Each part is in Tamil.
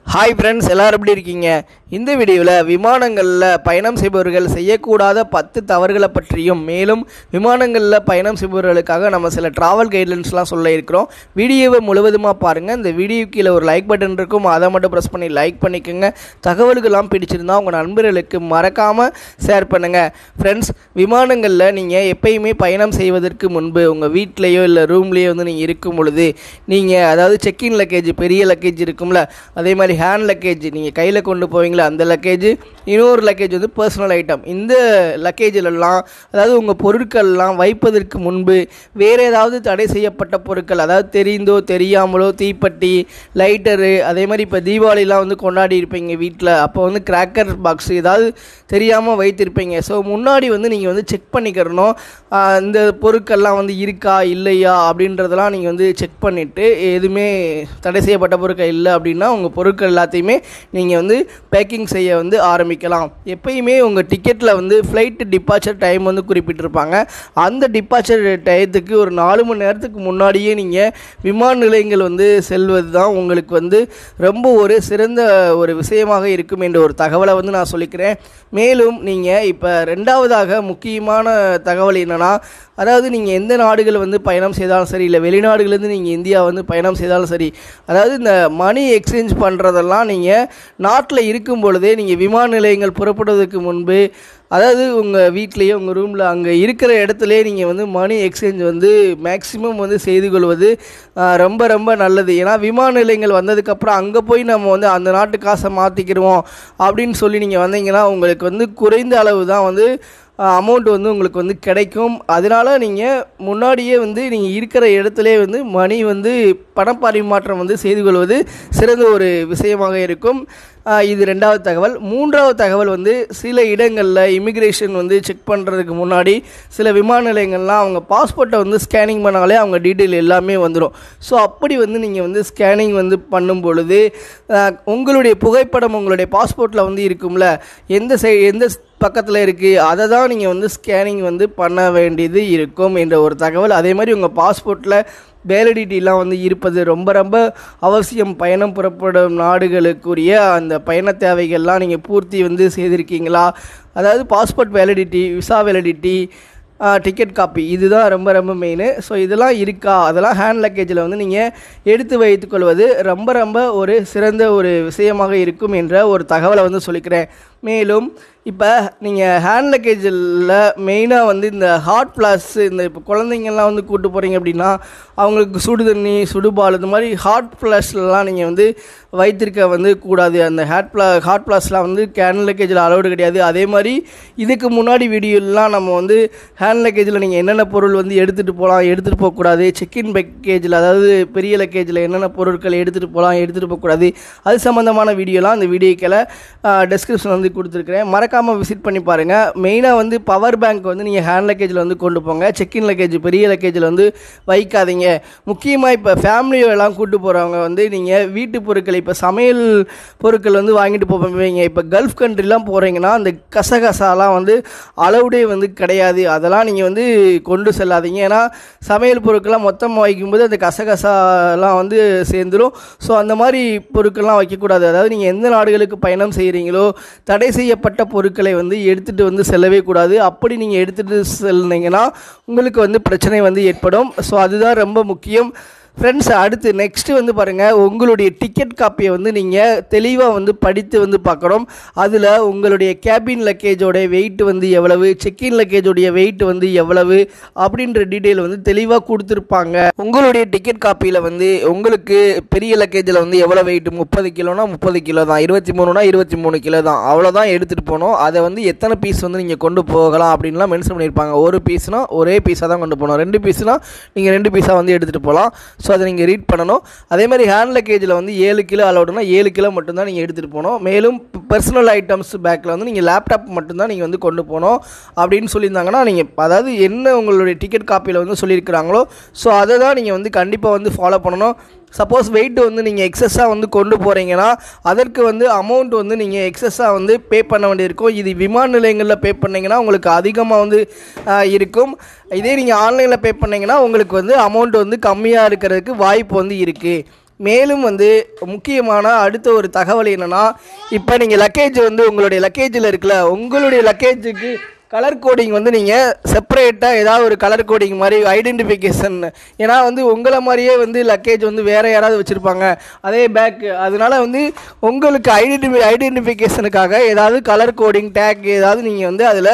ஹாய் ஃப்ரெண்ட்ஸ் எல்லாரும் எப்படி இருக்கீங்க இந்த வீடியோவில் விமானங்களில் பயணம் செய்பவர்கள் செய்யக்கூடாத பத்து தவறுகளை பற்றியும் மேலும் விமானங்களில் பயணம் செய்பவர்களுக்காக நம்ம சில ட்ராவல் கைட்லைன்ஸ்லாம் சொல்ல இருக்கிறோம் வீடியோவை முழுவதுமாக பாருங்கள் இந்த வீடியோ கீழே ஒரு லைக் பட்டன் இருக்கும் அதை மட்டும் ப்ரெஸ் பண்ணி லைக் பண்ணிக்கோங்க தகவல்கள்லாம் பிடிச்சிருந்தா உங்கள் நண்பர்களுக்கு மறக்காமல் ஷேர் பண்ணுங்கள் ஃப்ரெண்ட்ஸ் விமானங்களில் நீங்கள் எப்பயுமே பயணம் செய்வதற்கு முன்பு உங்கள் வீட்லேயோ இல்லை ரூம்லேயோ வந்து நீங்கள் இருக்கும் பொழுது நீங்கள் அதாவது செக்இன் லக்கேஜ் பெரிய லக்கேஜ் இருக்கும்ல அதே மாதிரி ஹேண்ட் லக்கேஜ் நீங்கள் கையில் கொண்டு போவீங்களா அந்த லக்கேஜ் இன்னொரு லக்கேஜ் வந்து பர்சனல் ஐட்டம் இந்த லக்கேஜிலெல்லாம் அதாவது உங்கள் பொருட்கள்லாம் வைப்பதற்கு முன்பு வேறு ஏதாவது தடை செய்யப்பட்ட பொருட்கள் அதாவது தெரிந்தோ தெரியாமலோ தீப்பெட்டி லைட்டரு அதே மாதிரி இப்போ தீபாவளிலாம் வந்து கொண்டாடி இருப்பீங்க வீட்டில் அப்போ வந்து கிராக்கர் பாக்ஸ் ஏதாவது தெரியாமல் வைத்திருப்பீங்க ஸோ முன்னாடி வந்து நீங்கள் வந்து செக் பண்ணிக்கிறணும் ஆஹ் இந்த பொருட்கள்லாம் வந்து இருக்கா இல்லையா அப்படின்றதெல்லாம் நீங்கள் வந்து செக் பண்ணிவிட்டு எதுவுமே தடை செய்யப்பட்ட பொருட்கள் இல்லை அப்படின்னா உங்கள் பொருட்கள் எல்லாத்தையுமே நீங்கள் வந்து பேக்கிங் செய்ய வந்து ஆரம்பிக்கலாம் எப்பயுமே உங்கள் டிக்கெட்டில் வந்து ஃப்ளைட் டிபார்ச்சர் டைம் வந்து குறிப்பிட்டிருப்பாங்க அந்த டிபார்ச்சர் டயத்துக்கு ஒரு நாலு மணி நேரத்துக்கு முன்னாடியே நீங்கள் விமான நிலையங்கள் வந்து செல்வது தான் உங்களுக்கு வந்து ரொம்ப ஒரு சிறந்த ஒரு விஷயமாக இருக்கும் என்ற ஒரு தகவலை வந்து நான் சொல்லிக்கிறேன் மேலும் நீங்கள் இப்போ ரெண்டாவதாக முக்கியமான தகவல் என்னென்னா அதாவது நீங்கள் எந்த நாடுகள் வந்து பயணம் செய்தாலும் சரி இல்லை வெளிநாடுகள்லேருந்து நீங்கள் இந்தியா வந்து பயணம் செய்தாலும் சரி அதாவது இந்த மணி எக்ஸ்சேஞ்ச் பண்ணுறதெல்லாம் நீங்கள் நாட்டில் இருக்கும் பொழுதே நீங்கள் விமான நிலையங்கள் புறப்படுவதற்கு முன்பு அதாவது உங்கள் வீட்லேயோ உங்கள் ரூமில் அங்கே இருக்கிற இடத்துலே நீங்கள் வந்து மணி எக்ஸ்சேஞ்ச் வந்து மேக்ஸிமம் வந்து செய்து கொள்வது ஆஹ், ரொம்ப ரொம்ப நல்லது ஏன்னா விமான நிலையங்கள் வந்ததுக்கப்புறம் அங்கே போய் நம்ம வந்து அந்த நாட்டு காசை மாற்றிக்கிடுவோம் அப்படின்னு சொல்லி நீங்கள் வந்தீங்கன்னா உங்களுக்கு வந்து குறைந்த அளவு தான் வந்து அமௌண்ட் வந்து உங்களுக்கு வந்து கிடைக்கும் அதனால் நீங்கள் முன்னாடியே வந்து நீங்கள் இருக்கிற இடத்துல வந்து மணி வந்து பணப்பரிமாற்றம் வந்து செய்து கொள்வது சிறந்த ஒரு விஷயமாக இருக்கும் ஆஹ் இது ரெண்டாவது தகவல் மூன்றாவது தகவல் வந்து சில இடங்களில் இமிக்ரேஷன் வந்து செக் பண்ணுறதுக்கு முன்னாடி சில விமான நிலையங்கள்லாம் அவங்க பாஸ்போர்ட்டை வந்து ஸ்கேனிங் பண்ணாலே அவங்க டீட்டெயில் எல்லாமே வந்துடும் ஸோ அப்படி வந்து நீங்கள் வந்து ஸ்கேனிங் வந்து பண்ணும் பொழுது ஆஹ் உங்களுடைய புகைப்படம் உங்களுடைய பாஸ்போர்ட்டில் வந்து இருக்கும்ல எந்த சை எந்த பக்கத்தில் இருக்குது அதை தான் நீங்கள் வந்து ஸ்கேனிங் வந்து பண்ண வேண்டியது இருக்கும் என்ற ஒரு தகவல் அதே மாதிரி உங்கள் பாஸ்போர்ட்டில் வேலிடிட்டிலாம் வந்து இருப்பது ரொம்ப ரொம்ப அவசியம் பயணம் புறப்படும் நாடுகளுக்குரிய அந்த பயண தேவைகள்லாம் நீங்கள் பூர்த்தி வந்து செய்திருக்கீங்களா அதாவது passport validity visa validity ticket copy இதுதான் ரொம்ப ரொம்ப மெயின் ஸோ இதெல்லாம் இருக்கா அதெல்லாம் ஹேண்ட் லக்கேஜில் வந்து நீங்கள் எடுத்து வைத்துக்கொள்வது ரொம்ப ரொம்ப ஒரு சிறந்த ஒரு விஷயமாக இருக்கும் என்ற ஒரு தகவலை வந்து சொல்லிக்கிறேன் மேலும் இப்போ நீங்கள் ஹேண்ட் லக்கேஜில் மெயினாக வந்து இந்த ஹாட் ஃப்ளாஸ் இந்த இப்போ குழந்தைங்கள்லாம் வந்து கூட்டு போகிறீங்க அப்படின்னா அவங்களுக்கு சுடு தண்ணி சுடுபால் இந்த மாதிரி ஹாட் ஃப்ளாஷ்லாம் நீங்கள் வந்து வைத்திருக்க வந்து கூடாது அந்த ஹேட் ஃப்ளா ஹாட் ஃப்ளாஷ்லாம் வந்து ஹேண்ட் லக்கேஜில் அலௌடு கிடையாது அதே மாதிரி இதுக்கு முன்னாடி வீடியோலாம் நம்ம வந்து ஹேண்ட் லக்கேஜில் நீங்கள் என்னென்ன பொருள் வந்து எடுத்துகிட்டு போகலாம் எடுத்துகிட்டு போகக்கூடாது செக்இன் பேக்கேஜில் அதாவது பெரிய லக்கேஜில் என்னென்ன பொருட்கள் எடுத்துகிட்டு போகலாம் எடுத்துகிட்டு போகக்கூடாது அது சம்மந்தமான வீடியோலாம் அந்த வீடியோக்கில் டெஸ்கிரிப்ஷன் வந்து கொடுத்துருக்குறேன் மறக்காமல் விசிட் பண்ணி பாருங்கள் மெயினாக வந்து பவர் பேங்க் வந்து நீங்கள் ஹேண்ட் லக்கேஜில் வந்து கொண்டு போங்க செக்இன் லக்கேஜ் பெரிய லக்கேஜில் வந்து வைக்காதீங்க முக்கியமாக இப்போ ஃபேமிலியோ எல்லாம் கூட்டு போகிறவங்க வந்து நீங்கள் வீட்டு பொருட்கள் இப்போ சமையல் பொருட்கள் வந்து வாங்கிட்டு போவீங்க இப்போ கல்ஃப் கண்ட்ரிலாம் போகிறீங்கன்னா அந்த கசகசாலாம் வந்து அளவுடே வந்து கிடையாது அதெல்லாம் நீங்கள் வந்து கொண்டு செல்லாதீங்க ஏன்னா சமையல் பொருட்கள்லாம் மொத்தமாக வைக்கும்போது அந்த கசகசாலாம் வந்து சேர்ந்துடும் ஸோ அந்த மாதிரி பொருட்கள்லாம் வைக்கக்கூடாது அதாவது நீங்கள் எந்த நாடுகளுக்கு பயணம் செய்கிறீங்களோ தடை செய்யப்பட்ட பொருட்களை வந்து எடுத்துகிட்டு வந்து செல்லவே கூடாது அப்படி நீங்கள் எடுத்துகிட்டு செல்லினீங்கன்னா உங்களுக்கு வந்து பிரச்சனை வந்து ஏற்படும் ஸோ அதுதான் ரொம்ப முக்கியம் ஃப்ரெண்ட்ஸ் அடுத்து நெக்ஸ்ட்டு வந்து பாருங்கள் உங்களுடைய டிக்கெட் காப்பியை வந்து நீங்கள் தெளிவாக வந்து படித்து வந்து பார்க்கணும் அதில் உங்களுடைய கேபின் லக்கேஜோடைய வெயிட் வந்து எவ்வளவு செக்இன் லக்கேஜோடைய வெயிட் வந்து எவ்வளவு அப்படின்ற டீட்டெயில் வந்து தெளிவாக கொடுத்துருப்பாங்க உங்களுடைய டிக்கெட் காப்பியில் வந்து உங்களுக்கு பெரிய லக்கேஜில் வந்து எவ்வளோ வெயிட் முப்பது கிலோனா முப்பது கிலோ தான் இருபத்தி மூணுனா இருபத்தி மூணு கிலோ தான் அவ்வளோதான் எடுத்துகிட்டு போகணும் அதை வந்து எத்தனை பீஸ் வந்து நீங்கள் கொண்டு போகலாம் அப்படின்லாம் மென்ஷன் பண்ணியிருப்பாங்க ஒரு பீஸ்னால் ஒரே பீஸாக தான் கொண்டு போகணும் ரெண்டு பீஸ்னால் நீங்கள் ரெண்டு பீஸாக வந்து எடுத்துகிட்டு போகலாம் ஸோ அதை நீங்கள் ரீட் பண்ணணும் அதே மாதிரி ஹேண்ட் லக்கேஜில் வந்து ஏழு கிலோ அலௌடுனா ஏழு கிலோ மட்டும்தான் நீங்கள் எடுத்துகிட்டு போகணும் மேலும் பர்சனல் ஐட்டம்ஸ் பேக்கில் வந்து நீங்கள் லேப்டாப் மட்டும்தான் நீங்கள் வந்து கொண்டு போகணும் அப்படின்னு சொல்லியிருந்தாங்கன்னா நீங்கள் அதாவது என்ன உங்களுடைய டிக்கெட் காப்பியில் வந்து சொல்லியிருக்கிறாங்களோ ஸோ அதை தான் நீங்கள் வந்து கண்டிப்பாக வந்து ஃபாலோ பண்ணணும் சப்போஸ் வெயிட் வந்து நீங்கள் எக்ஸஸாக வந்து கொண்டு போகிறீங்கன்னா அதற்கு வந்து அமௌண்ட் வந்து நீங்கள் எக்ஸஸாக வந்து பே பண்ண வேண்டியிருக்கும் இது விமான நிலையங்களில் பே பண்ணீங்கன்னா உங்களுக்கு அதிகமாக வந்து ஆஹ், இருக்கும் இதே நீங்கள் ஆன்லைனில் பே பண்ணீங்கன்னா உங்களுக்கு வந்து அமௌண்ட் வந்து கம்மியாக இருக்கிறதுக்கு வாய்ப்பு வந்து இருக்குது மேலும் வந்து முக்கியமான அடுத்த ஒரு தகவல் என்னென்னா இப்போ நீங்கள் லக்கேஜ் வந்து உங்களுடைய லக்கேஜில் இருக்குல்ல உங்களுடைய லக்கேஜுக்கு கலர் கோடிங் வந்து நீங்கள் செப்பரேட்டாக ஏதாவது ஒரு கலர் கோடிங் மாதிரி ஐடென்டிஃபிகேஷன் ஏன்னா வந்து உங்களை மாதிரியே வந்து லக்கேஜ் வந்து வேறு யாராவது வச்சுருப்பாங்க அதே பேக் அதனால வந்து உங்களுக்கு ஐடென்டி ஐடென்டிஃபிகேஷனுக்காக ஏதாவது கலர் கோடிங் டேக் ஏதாவது நீங்கள் வந்து அதில்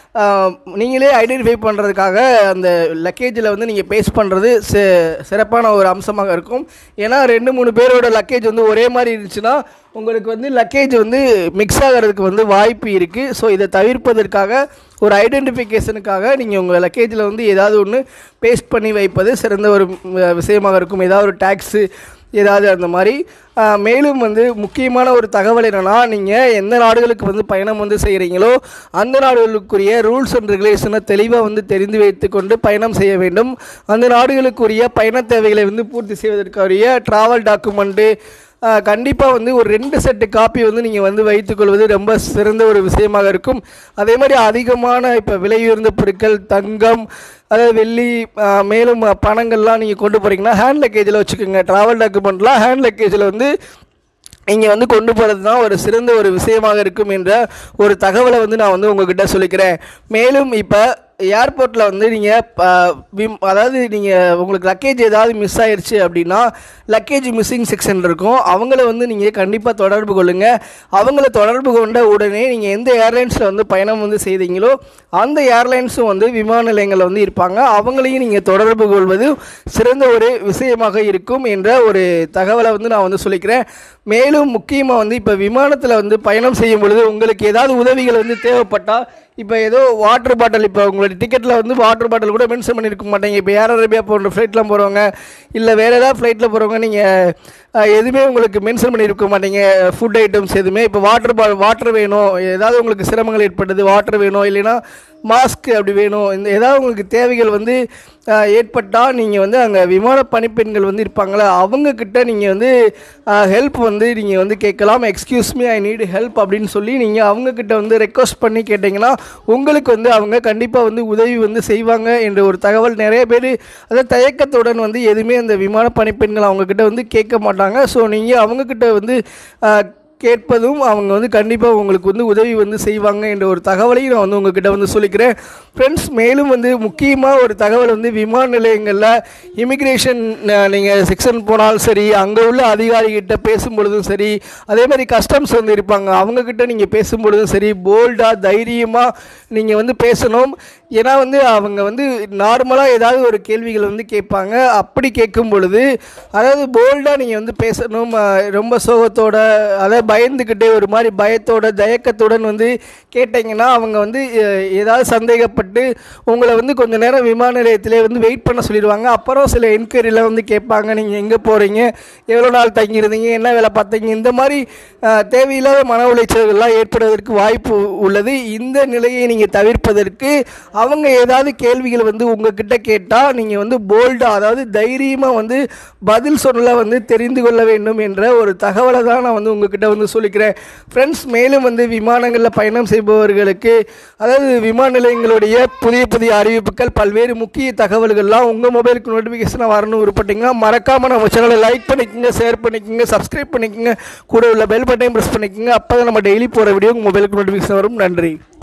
நீங்களே ஐடென்டிஃபை பண்ணுறதுக்காக அந்த லக்கேஜில் வந்து நீங்கள் பேஸ்ட் பண்ணுறது சி சிறப்பான ஒரு அம்சமாக இருக்கும் ஏன்னா ரெண்டு மூணு பேரோட லக்கேஜ் வந்து ஒரே மாதிரி இருந்துச்சுன்னா உங்களுக்கு வந்து லக்கேஜ் வந்து மிக்ஸ் ஆகிறதுக்கு வந்து வாய்ப்பு இருக்குது ஸோ இதை தவிர்ப்பதற்காக ஒரு ஐடென்டிஃபிகேஷனுக்காக நீங்கள் உங்கள் லக்கேஜில் வந்து ஏதாவது ஒன்று பேஸ்ட் பண்ணி வைப்பது சிறந்த ஒரு ம், விஷயமாக இருக்கும் ஏதாவது ஒரு டேக்ஸு ஏதாவது அந்த மாதிரி ஆ, மேலும் வந்து முக்கியமான ஒரு தகவல் என்னென்னா நீங்கள் எந்த நாடுகளுக்கு வந்து பயணம் வந்து செய்கிறீங்களோ அந்த நாடுகளுக்குரிய ரூல்ஸ் அண்ட் ரெகுலேஷனை தெளிவாக வந்து தெரிந்து வைத்துக்கொண்டு பயணம் செய்ய வேண்டும் அந்த நாடுகளுக்குரிய பயண தேவைகளை வந்து பூர்த்தி செய்வதற்குரிய ட்ராவல் டாக்குமெண்ட்டு கண்டிப்பாக வந்து ஒரு ரெண்டு செட்டு காப்பி வந்து நீங்கள் வந்து வைத்துக்கொள்வது ரொம்ப சிறந்த ஒரு விஷயமாக இருக்கும் அதே மாதிரி அதிகமான இப்போ விலை உயர்ந்த பொருட்கள் தங்கம் அதாவது வெள்ளி ஆ, மேலும் பணங்கள்லாம் நீங்கள் கொண்டு போகிறீங்கன்னா ஹேண்ட் லக்கேஜில் வச்சுக்கோங்க ட்ராவல் டாக்குமெண்ட்லாம் ஹேண்ட் லக்கேஜில் வந்து இங்கே வந்து கொண்டு போகிறது தான் ஒரு சிறந்த ஒரு விஷயமாக இருக்கும் என்ற ஒரு தகவலை வந்து நான் வந்து உங்ககிட்ட சொல்லிக்கிறேன் மேலும் இப்போ ஏர்போர்ட்டில் வந்து நீங்கள் அதாவது நீங்கள் உங்களுக்கு லக்கேஜ் ஏதாவது மிஸ் ஆயிருச்சு அப்படின்னா லக்கேஜ் மிஸ்ஸிங் செக்ஷன் இருக்கும் அவங்கள வந்து நீங்கள் கண்டிப்பாக தொடர்பு கொள்ளுங்கள் அவங்கள தொடர்பு கொண்ட உடனே நீங்கள் எந்த ஏர்லைன்ஸில் வந்து பயணம் வந்து செய்தீங்களோ அந்த ஏர்லைன்ஸும் வந்து விமான நிலையங்களில் வந்து இருப்பாங்க அவங்களையும் நீங்கள் தொடர்பு கொள்வது சிறந்த ஒரு விஷயமாக இருக்கும் என்ற ஒரு தகவலை வந்து நான் வந்து சொல்லிக்கிறேன் மேலும் முக்கியமாக வந்து இப்போ விமானத்தில் வந்து பயணம் செய்யும் பொழுது உங்களுக்கு ஏதாவது உதவிகள் வந்து தேவைப்பட்டால் இப்போ ஏதோ வாட்டர் பாட்டில் இப்போ உங்களுடைய டிக்கெட்டில் வந்து வாட்டர் பாட்டில் கூட மென்ஷன் பண்ணியிருக்க மாட்டீங்க இப்போ ஏர் அரேபியா போன்ற ஃப்ளைட்லாம் போகிறவங்க இல்லை வேறு ஏதாவது ஃப்ளைட்டில் போகிறவங்க நீங்கள் எதுவுமே உங்களுக்கு மென்ஷன் பண்ணியிருக்க மாட்டீங்க ஃபுட் ஐட்டம்ஸ் எதுவுமே இப்போ வாட்டர் பா வாட்டர் வேணும் ஏதாவது உங்களுக்கு சிரமங்கள் ஏற்பட்டது வாட்டர் வேணும் இல்லைன்னா மாஸ்க் அப்படி வேணும் இந்த ஏதாவது உங்களுக்கு தேவைகள் வந்து ஏற்பட்டால் நீங்கள் வந்து அங்கே விமான பணிப்பெண்கள் வந்து இருப்பாங்களே அவங்கக்கிட்ட நீங்கள் வந்து ஹெல்ப் வந்து நீங்கள் வந்து கேட்கலாம் excuse me I need help அப்படின்னு சொல்லி நீங்கள் அவங்கக்கிட்ட வந்து ரெக்வஸ்ட் பண்ணி கேட்டிங்கன்னா உங்களுக்கு வந்து அவங்க கண்டிப்பாக வந்து உதவி வந்து செய்வாங்க என்ற ஒரு தகவல் நிறைய பேர் அதாவது தயக்கத்துடன் வந்து எதுவுமே அந்த விமான பணிப்பெண்கள் அவங்கக்கிட்ட வந்து கேட்க மாட்டாங்க ஸோ நீங்கள் அவங்கக்கிட்ட வந்து ஆஹ், கேட்பதும் அவங்க வந்து கண்டிப்பாக உங்களுக்கு வந்து உதவி வந்து செய்வாங்க என்ற ஒரு தகவலையும் நான் வந்து உங்ககிட்ட வந்து சொல்லிக்கிறேன் ஃப்ரெண்ட்ஸ் மேலும் வந்து முக்கியமாக ஒரு தகவல் வந்து விமான நிலையங்களில் இமிக்ரேஷன் நீங்கள் செக்ஷன் போனாலும் சரி அங்கே உள்ள அதிகாரிகிட்ட பேசும்பொழுதும் சரி அதே மாதிரி கஸ்டம்ஸ் வந்து இருப்பாங்க அவங்கக்கிட்ட நீங்கள் பேசும்பொழுதும் சரி போல்டாக தைரியமாக நீங்கள் வந்து பேசணும் ஏன்னா வந்து அவங்க வந்து நார்மலாக ஏதாவது ஒரு கேள்விகள் வந்து கேட்பாங்க அப்படி கேட்கும் பொழுது அதாவது போல்டாக நீங்கள் வந்து பேசணும் அஹ், ரொம்ப சோகத்தோட அதாவது பயந்துக்கிட்டே ஒரு மாதிரி பயத்தோட தயக்கத்துடன் வந்து கேட்டிங்கன்னா அவங்க வந்து அஹ், ஏதாவது சந்தேகப்பட்டு உங்களை வந்து கொஞ்ச நேரம் விமான நிலையத்திலே வந்து வெயிட் பண்ண சொல்லிடுவாங்க அப்புறம் சில என்கொயரிலாம் வந்து கேட்பாங்க நீங்கள் எங்கே போகிறீங்க எவ்வளோ நாள் தங்கியிருந்தீங்க என்ன வேலை பார்த்தீங்க இந்த மாதிரி அஹ், தேவையில்லாத மன உளைச்சல்கள்லாம் ஏற்படுவதற்கு வாய்ப்பு உள்ளது இந்த நிலையை நீங்கள் தவிர்ப்பதற்கு அவங்க ஏதாவது கேள்விகள் வந்து உங்ககிட்ட கேட்டால் நீங்கள் வந்து போல்டாக அதாவது தைரியமாக வந்து பதில் சொல்ல வந்து தெரிந்து கொள்ள வேண்டும் என்ற ஒரு தகவலை தான் நான் வந்து உங்ககிட்ட வந்து சொல்லிக்கிறேன் ஃப்ரெண்ட்ஸ் மேலும் வந்து விமானங்களில் பயணம் செய்பவர்களுக்கு அதாவது விமான நிலையங்களுடைய புதிய புதிய அறிவிப்புகள் பல்வேறு முக்கிய தகவல்கள்லாம் உங்கள் மொபைலுக்கு நோட்டிஃபிகேஷனாக வரணும் விருப்பப்பட்டீங்கன்னா மறக்காமல் நம்ம சேனலை லைக் பண்ணிக்கோங்க ஷேர் பண்ணிக்கோங்க சப்ஸ்கிரைப் பண்ணிக்கோங்க கூட உள்ள பெல் பட்டையும் ப்ரெஸ் பண்ணிக்கோங்க அப்போ தான் நம்ம டெய்லி போகிற வீடியோ உங்கள் மொபைலுக்கு நோட்டிஃபிகேஷன் வரும் நன்றி